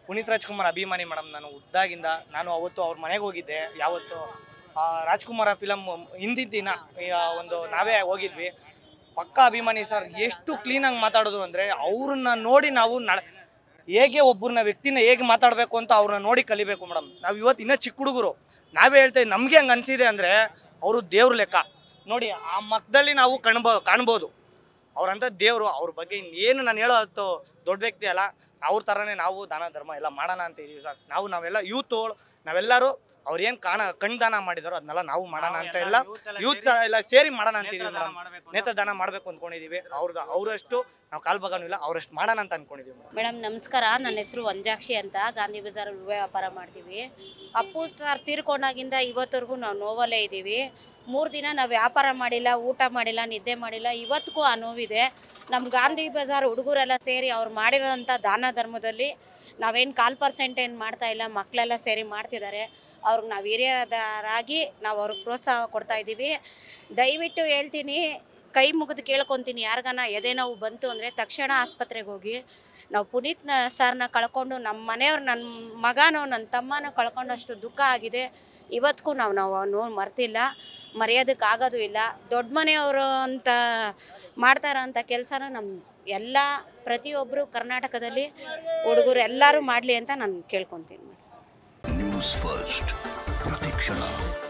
ಪುನೀತ್ ರಾಜ್ಕುಮಾರ್ ಅಭಿಮಾನಿ ಮೇಡಮ್ ನಾನು ಉದ್ದಾಗಿಂದ ನಾನು ಅವತ್ತು ಅವ್ರ ಮನೆಗೆ ಹೋಗಿದ್ದೆ ಯಾವತ್ತು ಆ, ರಾಜ್ಕುಮಾರ ಫಿಲಮ್ ಹಿಂದಿನ ದಿನ ಈ, ಆ, ಒಂದು ನಾವೇ ಹೋಗಿದ್ವಿ ಪಕ್ಕ ಅಭಿಮಾನಿ ಸರ್ ಎಷ್ಟು ಕ್ಲೀನಾಗಿ ಮಾತಾಡೋದು ಅಂದರೆ ಅವ್ರನ್ನ ನೋಡಿ ನಾವು ನಡ ಹೇಗೆ ಒಬ್ಬರನ್ನ ವ್ಯಕ್ತಿನ ಹೇಗೆ ಮಾತಾಡಬೇಕು ಅಂತ ಅವ್ರನ್ನ ನೋಡಿ ಕಲಿಬೇಕು ಮೇಡಮ್ ನಾವು ಇವತ್ತು ಇನ್ನೂ ಚಿಕ್ಕ ಹುಡುಗರು ನಾವೇ ಹೇಳ್ತೇವೆ ನಮಗೆ ಹಂಗೆ ಅನಿಸಿದೆ ಅಂದರೆ ಅವರು ದೇವ್ರ ಲೆಕ್ಕ ನೋಡಿ ಆ ಮಕ್ಕದಲ್ಲಿ ನಾವು ಕಾಣ್ಬೋ ಕಾಣ್ಬೋದು ಅವ್ರಂಥ ದೇವರು ಅವ್ರ ಬಗ್ಗೆ ಇನ್ನೇನು ನಾನು ಹೇಳೋ ಹೊತ್ತು ದೊಡ್ಡ ವ್ಯಕ್ತಿ ಅಲ್ಲ ಅವ್ರ ಥರನೇ ನಾವು ದಾನ ಧರ್ಮ ಎಲ್ಲ ಮಾಡೋಣ ಅಂತ ಇದೀವಿ ಸರ್ ನಾವು ನಾವೆಲ್ಲ ಯೂತ್ ನಾವೆಲ್ಲರೂ ಅವ್ರು ಏನು ಕಾಣ ಕಣ್ದಾನ ಮಾಡಿದಾರೋ ಅದನ್ನೆಲ್ಲ ನಾವು ಮಾಡೋಣ ಅಂತ ಎಲ್ಲ ಯೂತ್ ಎಲ್ಲ ಸೇರಿ ಮಾಡೋಣ ಅಂತಿದೀವಿ ಮೇಡಮ್ ನೇತ್ರದಾನ ಮಾಡಬೇಕು ಅಂದ್ಕೊಂಡಿದೀವಿ ಅವ್ರದ್ದು ಅವರಷ್ಟು ನಾವು ಕಾಲ್ ಭಾಗನೂ ಇಲ್ಲ ಅವರಷ್ಟು ಮಾಡೋಣ ಅಂತ ಅನ್ಕೊಂಡಿದೀವಿ ಮೇಡಮ್ ಮೇಡಮ್ ನಮಸ್ಕಾರ ನನ್ನ ಹೆಸರು ವಂಜಾಕ್ಷಿ ಅಂತ ಗಾಂಧಿ ಬಜಾರ್ ಹೂವೆ ವ್ಯಾಪಾರ ಮಾಡ್ತೀವಿ ಅಪ್ಪು ಸರ್ ತೀರ್ಕೊಂಡಾಗಿಂದ ಇವತ್ತವರೆಗೂ ನಾವು ನೋವಲ್ಲೇ ಇದ್ದೀವಿ ಮೂರು ದಿನ ನಾವು ವ್ಯಾಪಾರ ಮಾಡಿಲ್ಲ ಊಟ ಮಾಡಿಲ್ಲ ನಿದ್ದೆ ಮಾಡಿಲ್ಲ ಇವತ್ತಿಗೂ ಆ ನೋವಿದೆ ನಮ್ಮ ಗಾಂಧಿ ಬಜಾರ್ ಹುಡುಗರೆಲ್ಲ ಸೇರಿ ಅವ್ರು ಮಾಡಿರೋಂಥ ದಾನ ಧರ್ಮದಲ್ಲಿ ನಾವೇನು ಕಾಲ್ ಪರ್ಸೆಂಟ್ ಏನು ಮಾಡ್ತಾ ಇಲ್ಲ ಮಕ್ಕಳೆಲ್ಲ ಸೇರಿ ಮಾಡ್ತಿದ್ದಾರೆ ಅವ್ರಿಗೆ ನಾವು ಹಿರಿಯರಾಗಿ ನಾವು ಅವ್ರಿಗೆ ಪ್ರೋತ್ಸಾಹ ಕೊಡ್ತಾ ಇದ್ದೀವಿ ದಯವಿಟ್ಟು ಹೇಳ್ತೀನಿ ಕೈ ಮುಗಿದು ಕೇಳ್ಕೊತೀನಿ ಯಾರಿಗಾನ ಎದೆ ನೋವು ಬಂತು ಅಂದರೆ ತಕ್ಷಣ ಆಸ್ಪತ್ರೆಗೆ ಹೋಗಿ ನಾವು ಪುನೀತ್ ನ- ಸರ್ನ ಕಳ್ಕೊಂಡು ನಮ್ಮ ಮನೆಯವ್ರು ನನ್ನ ಮಗನೋ ನನ್ನ ತಮ್ಮನೋ ಕಳ್ಕೊಂಡಷ್ಟು ದುಃಖ ಆಗಿದೆ ಇವತ್ತಿಗೂ ನಾವು ನಾವು ನೋವು ಮರ್ತಿಲ್ಲ ಮರೆಯೋದಕ್ಕಾಗೋದು ಇಲ್ಲ ದೊಡ್ಡ ಮನೆಯವರು ಅಂತ ಮಾಡ್ತಾ ಇರೋಂಥ ಕೆಲಸನ ನಮ್ಮ ಎಲ್ಲ ಪ್ರತಿಯೊಬ್ಬರು ಕರ್ನಾಟಕದಲ್ಲಿ ಹುಡುಗರು ಎಲ್ಲರೂ ಮಾಡಲಿ ಅಂತ ನಾನು ಕೇಳ್ಕೊತೀನಿ ನ್ಯೂಸ್ ಫಸ್ಟ್ ಪ್ರತಿಕ್ಷಣ